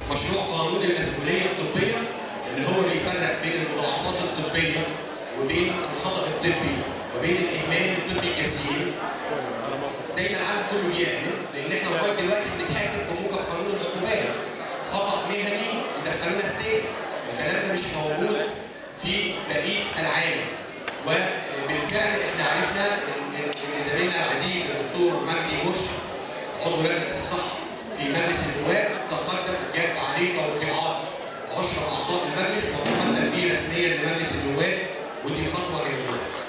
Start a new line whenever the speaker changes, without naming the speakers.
مشروع قانون المسؤوليه الطبيه اللي هو اللي يفرق بين المضاعفات الطبيه وبين الخطا الطبي وبين الاهمال الطبي الجسيم زي ما العالم كله بيعمل لان احنا لغايه دلوقتي بنتحاسب بموجب قانون العقوبات خطا مهني يدخلنا السجن الكلام ده مش موجود في بقيه العالم وبالفعل احنا عرفنا ان إن زميلنا العزيز الدكتور مجدي مرشد عضو لجنه الصحه في مجلس النواب تقدم جاب عليه توقيعات 10 اعضاء المجلس ومقدم به رسميا لمجلس النواب ودي خطوه جيده.